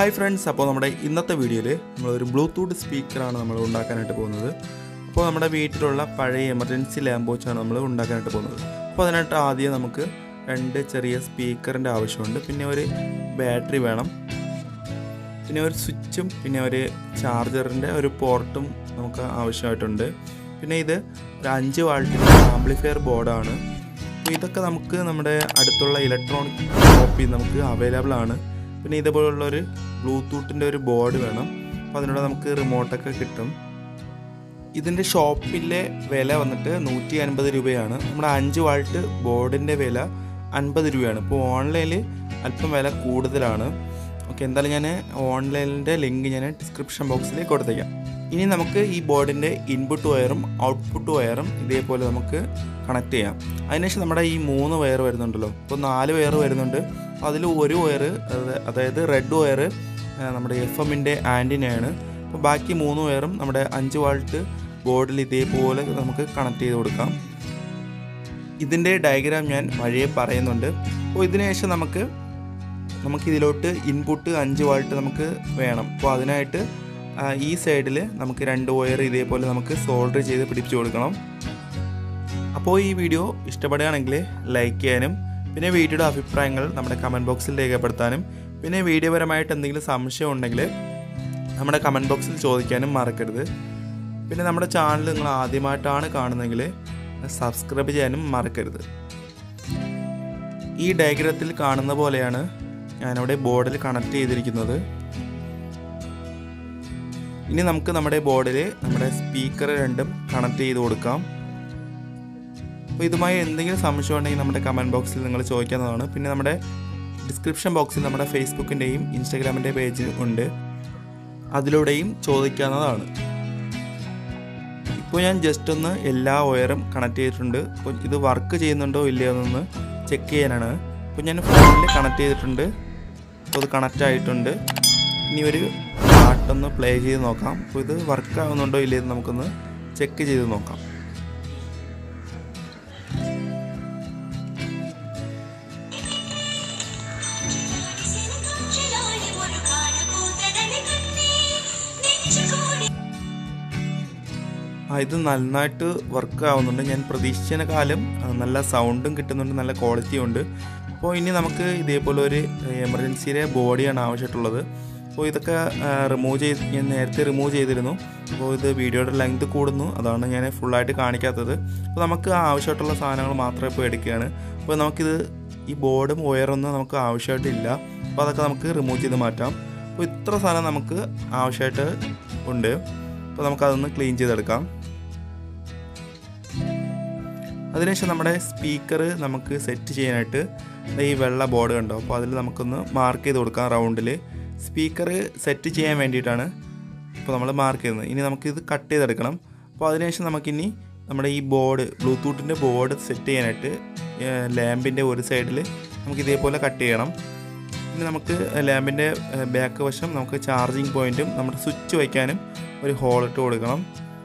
hi friends അപ്പോൾ നമ്മുടെ ഇന്നത്തെ വീഡിയോയിൽ നമ്മളൊരു ബ്ലൂടൂത്ത് സ്പീക്കറാണ് നമ്മൾ ഉണ്ടാക്കാനായിട്ട് പോകുന്നത് അപ്പോൾ നമ്മുടെ വീട്ടിലുള്ള പഴയ എമർജൻസി ലാമ്പ് വാച്ചാണ് നമ്മൾ ഉണ്ടാക്കാനായിട്ട് പോകുന്നത് അപ്പോൾ അതിനായിട്ട് ആദ്യം നമുക്ക് രണ്ട് ചെറിയ സ്പീക്കറിൻ്റെ ആവശ്യമുണ്ട് പിന്നെ ഒരു ബാറ്ററി വേണം പിന്നെ ഒരു സ്വിച്ചും പിന്നെ ഒരു ചാർജറിൻ്റെ ഒരു പോർട്ടും നമുക്ക് ആവശ്യമായിട്ടുണ്ട് പിന്നെ ഇത് ഒരു അഞ്ച് വാൾട്ടിൻ്റെ ആംപ്ലിഫയർ ബോർഡാണ് അപ്പോൾ ഇതൊക്കെ നമുക്ക് നമ്മുടെ അടുത്തുള്ള ഇലക്ട്രോണിക് ഷോപ്പിൽ നമുക്ക് അവൈലബിൾ ആണ് പിന്നെ ഇതുപോലുള്ള ഒരു ബ്ലൂടൂത്തിൻ്റെ ഒരു ബോർഡ് വേണം അപ്പോൾ അതിനോട് നമുക്ക് റിമോട്ടൊക്കെ കിട്ടും ഇതിൻ്റെ ഷോപ്പിലെ വില വന്നിട്ട് നൂറ്റി അൻപത് രൂപയാണ് നമ്മുടെ അഞ്ച് വാൾട്ട് ബോർഡിൻ്റെ വില അൻപത് രൂപയാണ് ഇപ്പോൾ ഓൺലൈനിൽ അല്പം വില കൂടുതലാണ് ഓക്കെ എന്തായാലും ഞാൻ ഓൺലൈനിൻ്റെ ലിങ്ക് ഞാൻ ഡിസ്ക്രിപ്ഷൻ ബോക്സിൽ കൊടുത്തേക്കാം ഇനി നമുക്ക് ഈ ബോർഡിൻ്റെ ഇൻപുട്ട് വയറും ഔട്ട്പുട്ട് വയറും ഇതേപോലെ നമുക്ക് കണക്ട് ചെയ്യാം അതിനുശേഷം നമ്മുടെ ഈ മൂന്ന് വയർ വരുന്നുണ്ടല്ലോ ഇപ്പോൾ നാല് വയർ വരുന്നുണ്ട് അതിൽ ഒരു വയർ അതായത് റെഡ് വയർ നമ്മുടെ എഫ് എമ്മിൻ്റെ ആൻറ്റിനയാണ് അപ്പോൾ ബാക്കി മൂന്ന് വയറും നമ്മുടെ അഞ്ച് വാൾട്ട് ബോർഡിൽ ഇതേപോലെ നമുക്ക് കണക്ട് ചെയ്ത് കൊടുക്കാം ഇതിൻ്റെ ഡയഗ്രാം ഞാൻ വഴിയെ പറയുന്നുണ്ട് അപ്പോൾ ഇതിന് ശേഷം നമുക്ക് നമുക്ക് ഇതിലോട്ട് ഇൻപുട്ട് അഞ്ച് വാൾട്ട് നമുക്ക് വേണം അപ്പോൾ അതിനായിട്ട് ആ, ഈ സൈഡിൽ നമുക്ക് രണ്ട് വയർ ഇതേപോലെ നമുക്ക് സോൾഡർ ചെയ്ത് പിടിപ്പിച്ച് കൊടുക്കണം അപ്പോൾ ഈ വീഡിയോ ഇഷ്ടപ്പെടുകയാണെങ്കിൽ ലൈക്ക് ചെയ്യാനും പിന്നെ വീഡിയോയുടെ അഭിപ്രായങ്ങൾ നമ്മുടെ കമൻറ്റ് ബോക്സിൽ രേഖപ്പെടുത്താനും പിന്നെ വീഡിയോ പരമായിട്ട് എന്തെങ്കിലും സംശയം ഉണ്ടെങ്കിൽ നമ്മുടെ കമൻറ്റ് ബോക്സിൽ ചോദിക്കാനും മറക്കരുത് പിന്നെ നമ്മുടെ ചാനൽ നിങ്ങൾ ആദ്യമായിട്ടാണ് കാണുന്നതെങ്കിൽ സബ്സ്ക്രൈബ് ചെയ്യാനും മറക്കരുത് ഈ ഡയഗ്രത്തിൽ കാണുന്ന പോലെയാണ് ഞാനവിടെ ബോർഡിൽ കണക്ട് ചെയ്തിരിക്കുന്നത് ഇനി നമുക്ക് നമ്മുടെ ബോർഡിൽ നമ്മുടെ സ്പീക്കർ രണ്ടും കണക്ട് ചെയ്ത് കൊടുക്കാം അപ്പോൾ ഇതുമായി എന്തെങ്കിലും സംശയം ഉണ്ടെങ്കിൽ നമ്മുടെ കമൻറ്റ് ബോക്സിൽ നിങ്ങൾ ചോദിക്കാവുന്നതാണ് പിന്നെ നമ്മുടെ ഡിസ്ക്രിപ്ഷൻ ബോക്സിൽ നമ്മുടെ ഫേസ്ബുക്കിൻ്റെയും ഇൻസ്റ്റാഗ്രാമിൻ്റെ പേജ് ഉണ്ട് അതിലൂടെയും ചോദിക്കാവുന്നതാണ് ഇപ്പോൾ ഞാൻ ജസ്റ്റ് ഒന്ന് എല്ലാ വയറും കണക്ട് ചെയ്തിട്ടുണ്ട് അപ്പോൾ ഇത് വർക്ക് ചെയ്യുന്നുണ്ടോ ഇല്ലയോ എന്നൊന്ന് ചെക്ക് ചെയ്യാനാണ് അപ്പോൾ ഞാൻ ഫോണിൽ കണക്ട് ചെയ്തിട്ടുണ്ട് അപ്പോൾ ഇത് കണക്റ്റ് ആയിട്ടുണ്ട് ഇനി ഒരു പാട്ടൊന്ന് പ്ലേ ചെയ്ത് നോക്കാം അപ്പോൾ ഇത് വർക്ക് ആവുന്നുണ്ടോ ഇല്ലയോ എന്ന് നമുക്കൊന്ന് ചെക്ക് ചെയ്ത് നോക്കാം ചിലാടി ഒരു കാലപൂത്തടണി കണ്ണേ നെഞ്ചുകൂടി ആ ഇത് നന്നായിട്ട് വർക്ക് ആവുന്നുണ്ട് ഞാൻ പ്രതീക്ഷിച്ചതിനെക്കാളും ആ, നല്ല സൗണ്ടും കിട്ടുന്നുണ്ട് നല്ല ക്വാളിറ്റിയും ഉണ്ട് അപ്പോൾ ഇനി നമുക്ക് ഇതേപോലെ ഒരു എമർജൻസിയിലെ ബോഡിയാണ് ആവശ്യമായിട്ടുള്ളത് അപ്പോൾ ഇതൊക്കെ റിമൂവ് ചെയ്ത് ഞാൻ നേരത്തെ റിമൂവ് ചെയ്തിരുന്നു അപ്പോൾ ഇത് വീഡിയോയുടെ ലെങ്ത് കൂടുന്നു അതാണ് ഞാൻ ഫുള്ളായിട്ട് കാണിക്കാത്തത് അപ്പോൾ നമുക്ക് ആവശ്യമായിട്ടുള്ള സാധനങ്ങൾ മാത്രമേ ഇപ്പോൾ എടുക്കുകയാണ് അപ്പോൾ നമുക്കിത് ഈ ബോർഡും വയറൊന്നും നമുക്ക് ആവശ്യമായിട്ടില്ല അപ്പോൾ അതൊക്കെ നമുക്ക് റിമൂവ് ചെയ്ത് മാറ്റാം അപ്പോൾ ഇത്ര സാധനം നമുക്ക് ആവശ്യമായിട്ട് ഉണ്ട് അപ്പോൾ നമുക്കതൊന്ന് ക്ലീൻ ചെയ്തെടുക്കാം അതിനുശേഷം നമ്മുടെ സ്പീക്കർ നമുക്ക് സെറ്റ് ചെയ്യാനായിട്ട് ദേ ഈ വെള്ള ബോർഡ് കണ്ടോ അപ്പോൾ അതിൽ നമുക്കൊന്ന് മാർക്ക് ചെയ്ത് കൊടുക്കാം റൗണ്ടിൽ സ്പീക്കർ സെറ്റ് ചെയ്യാൻ വേണ്ടിയിട്ടാണ് ഇപ്പോൾ നമ്മൾ മാർക്ക് ചെയ്യുന്നത് ഇനി നമുക്കിത് കട്ട് ചെയ്തെടുക്കണം അപ്പോൾ അതിനുശേഷം നമുക്കിനി നമ്മുടെ ഈ ബോർഡ് ബ്ലൂടൂത്തിൻ്റെ ബോർഡ് സെറ്റ് ചെയ്യാനായിട്ട് ലാമ്പിൻ്റെ ഒരു സൈഡിൽ നമുക്ക് ഇതേപോലെ കട്ട് ചെയ്യണം ഇനി നമുക്ക് ലാമ്പിൻ്റെ ബാക്ക് വശം നമുക്ക് ചാർജിങ് പോയിൻറ്റും നമ്മുടെ സ്വിച്ച് വയ്ക്കാനും ഒരു ഹോൾ ഇട്ട് കൊടുക്കണം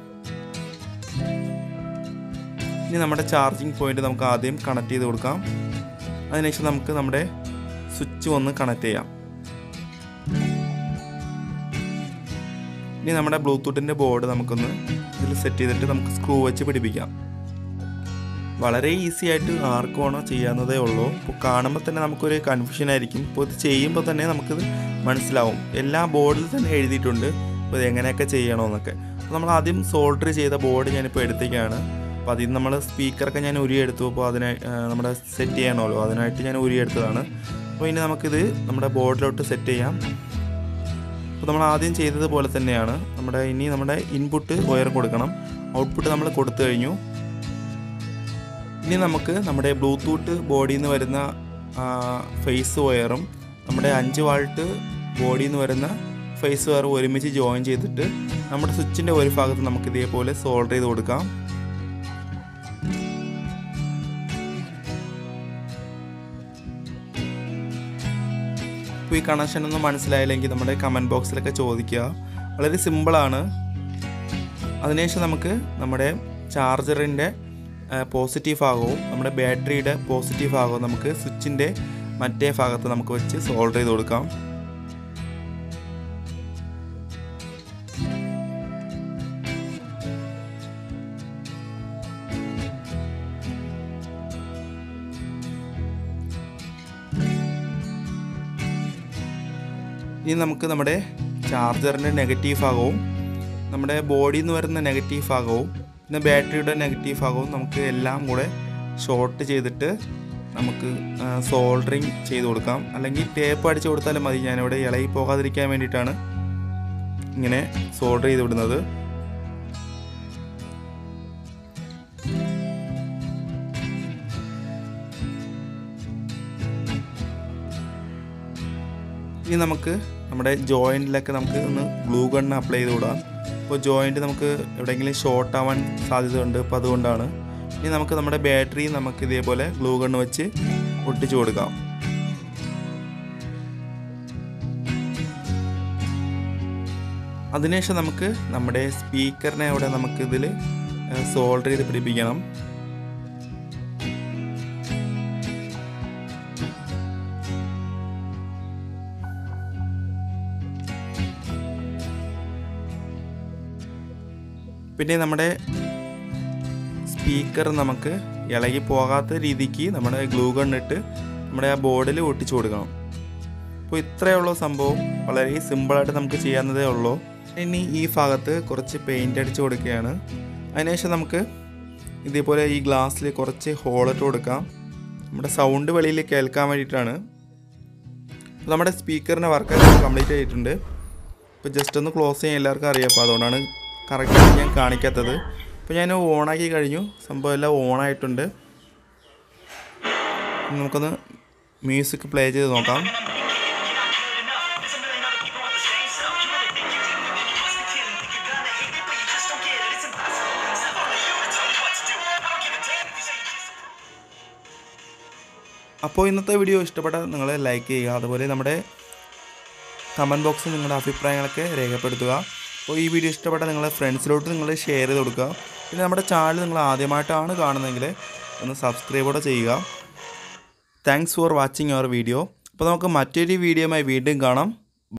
ഇനി നമ്മുടെ ചാർജിങ് പോയിന്റ് നമുക്ക് ആദ്യം കണക്ട് ചെയ്ത് കൊടുക്കാം അതിനുശേഷം നമുക്ക് നമ്മുടെ സ്വിച്ച് ഒന്ന് കണക്ട് ചെയ്യാം ഇനി നമ്മുടെ ബ്ലൂടൂത്തിൻ്റെ ബോർഡ് നമുക്കൊന്ന് ഇതിൽ സെറ്റ് ചെയ്തിട്ട് നമുക്ക് സ്ക്രൂ വെച്ച് പിടിപ്പിക്കാം വളരെ ഈസി ആയിട്ട് ആർക്ക് വേണോ ചെയ്യാവുന്നതേ ഉള്ളൂ ഇപ്പോൾ കാണുമ്പോൾ തന്നെ നമുക്കൊരു കൺഫ്യൂഷൻ ആയിരിക്കും ഇപ്പോൾ ഇത് ചെയ്യുമ്പോൾ തന്നെ നമുക്കിത് മനസ്സിലാവും എല്ലാ ബോർഡിൽ തന്നെ എഴുതിയിട്ടുണ്ട് അപ്പോൾ ഇത് എങ്ങനെയൊക്കെ ചെയ്യണമെന്നൊക്കെ അപ്പോൾ നമ്മൾ ആദ്യം സോൾഡർ ചെയ്ത ബോർഡ് ഞാനിപ്പോൾ എടുത്തേക്കാണ് അപ്പോൾ അതിൽ നിന്ന് നമ്മൾ സ്പീക്കറൊക്കെ ഞാൻ ഉരിയെടുത്തു അപ്പോൾ അതിനെ ആ, നമ്മുടെ സെറ്റ് ചെയ്യണമല്ലോ അതിനായിട്ട് ഞാൻ ഉരിയെടുത്തതാണ് അപ്പോൾ ഇനി നമുക്കിത് നമ്മുടെ ബോർഡിലോട്ട് സെറ്റ് ചെയ്യാം അപ്പോൾ നമ്മൾ ആദ്യം ചെയ്തതുപോലെ തന്നെയാണ് നമ്മുടെ ഇനി നമ്മുടെ ഇൻപുട്ട് വയർ കൊടുക്കണം ഔട്ട്പുട്ട് നമ്മൾ കൊടുത്തു കഴിഞ്ഞു ഇനി നമുക്ക് നമ്മുടെ ബ്ലൂടൂത്ത് ബോഡിയിൽ നിന്ന് വരുന്ന ഫേസ് വയറും നമ്മുടെ അഞ്ച് വാൾട്ട് ബോഡിയിൽ നിന്ന് വരുന്ന ഫേസ് വയറും ഒരുമിച്ച് ജോയിൻ ചെയ്തിട്ട് നമ്മുടെ സ്വിച്ചിൻ്റെ ഒരു ഭാഗത്ത് നമുക്ക് ഇതേപോലെ സോൾഡർ ചെയ്ത് കൊടുക്കാം ഇപ്പോൾ ഈ കണക്ഷൻ ഒന്നും മനസ്സിലായില്ലെങ്കിൽ നമ്മുടെ കമൻറ്റ് ബോക്സിലൊക്കെ ചോദിക്കുക വളരെ സിമ്പിളാണ് അതിനുശേഷം നമുക്ക് നമ്മുടെ ചാർജറിൻ്റെ പോസിറ്റീവ് ഭാഗവും നമ്മുടെ ബാറ്ററിയുടെ പോസിറ്റീവ് ഭാഗവും നമുക്ക് സ്വിച്ചിൻ്റെ മറ്റേ ഭാഗത്ത് നമുക്ക് വെച്ച് സോൾഡർ ചെയ്ത് കൊടുക്കാം ഇനി നമുക്ക് നമ്മുടെ ചാർജറിൻ്റെ നെഗറ്റീവ് ഭാഗവും നമ്മുടെ ബോഡിയിൽ നിന്ന് വരുന്ന നെഗറ്റീവ് ഭാഗവും പിന്നെ ബാറ്ററിയുടെ നെഗറ്റീവ് ഭാഗവും നമുക്ക് എല്ലാം കൂടെ ഷോർട്ട് ചെയ്തിട്ട് നമുക്ക് സോൾഡറിങ് ചെയ്ത് കൊടുക്കാം അല്ലെങ്കിൽ ടേപ്പ് അടിച്ച് കൊടുത്താലും മതി ഞാനിവിടെ ഇളകി പോകാതിരിക്കാൻ വേണ്ടിയിട്ടാണ് ഇങ്ങനെ സോൾഡർ ചെയ്ത് വിടുന്നത് ഇനി നമുക്ക് നമ്മുടെ ജോയിൻറ്റിലൊക്കെ നമുക്ക് ഒന്ന് ഗ്ലൂ ഗണ്ണ് അപ്ലൈ ചെയ്ത് വിടാം അപ്പോൾ ജോയിൻറ്റ് നമുക്ക് എവിടെയെങ്കിലും ഷോർട്ട് ആവാൻ സാധ്യതയുണ്ട് അപ്പോൾ അതുകൊണ്ടാണ് ഇനി നമുക്ക് നമ്മുടെ ബാറ്ററി നമുക്ക് ഇതേപോലെ ഗ്ലൂ ഗണ്ണ് വെച്ച് ഒട്ടിച്ചു കൊടുക്കാം അതിനുശേഷം നമുക്ക് നമ്മുടെ സ്പീക്കറിനെ അവിടെ നമുക്ക് ഇതിൽ സോൾഡർ ചെയ്ത് പിടിപ്പിക്കണം പിന്നെ നമ്മുടെ സ്പീക്കർ നമുക്ക് ഇളകി പോകാത്ത രീതിക്ക് നമ്മുടെ ഗ്ലൂ ഗണ്ണിട്ട് നമ്മുടെ ആ ബോർഡിൽ ഒട്ടിച്ചു കൊടുക്കണം അപ്പോൾ ഇത്രയേ ഉള്ളൂ സംഭവം വളരെ സിമ്പിളായിട്ട് നമുക്ക് ചെയ്യാവുന്നതേ ഉള്ളൂ ഇനി ഈ ഭാഗത്ത് കുറച്ച് പെയിൻ്റ് അടിച്ച് കൊടുക്കുകയാണ് അതിനുശേഷം നമുക്ക് ഇതേപോലെ ഈ ഗ്ലാസ്സിൽ കുറച്ച് ഹോളിട്ട് കൊടുക്കാം നമ്മുടെ സൗണ്ട് വെളിയിൽ കേൾക്കാൻ വേണ്ടിയിട്ടാണ് അപ്പോൾ നമ്മുടെ സ്പീക്കറിൻ്റെ വർക്ക് കംപ്ലീറ്റ് ആയിട്ടുണ്ട് ഇപ്പോൾ ജസ്റ്റ് ഒന്ന് ക്ലോസ് ചെയ്യാൻ എല്ലാവർക്കും അറിയാം അപ്പോൾ അതുകൊണ്ടാണ് കറക്റ്റായിട്ട് ഞാൻ കാണിക്കാത്തത് അപ്പോൾ ഞാൻ ഓണാക്കി കഴിഞ്ഞു സംഭവം എല്ലാം ഓണായിട്ടുണ്ട് ഇനി നമുക്കൊന്ന് മ്യൂസിക് പ്ലേ ചെയ്ത് നോക്കാം അപ്പോൾ ഇന്നത്തെ വീഡിയോ ഇഷ്ടപ്പെട്ട നിങ്ങൾ ലൈക്ക് ചെയ്യുക അതുപോലെ നമ്മുടെ കമൻറ്റ് ബോക്സിൽ നിങ്ങളുടെ അഭിപ്രായങ്ങളൊക്കെ രേഖപ്പെടുത്തുക അപ്പോൾ ഈ വീഡിയോ ഇഷ്ടപ്പെട്ട നിങ്ങളുടെ ഫ്രണ്ട്സിലോട്ട് നിങ്ങൾ ഷെയർ ചെയ്ത് കൊടുക്കുക പിന്നെ നമ്മുടെ ചാനൽ നിങ്ങൾ ആദ്യമായിട്ടാണ് കാണുന്നതെങ്കിൽ ഒന്ന് സബ്സ്ക്രൈബോടെ ചെയ്യുക thanks for watching our video അപ്പോൾ നമുക്ക് മറ്റൊരു വീഡിയോയുമായി വീണ്ടും കാണാം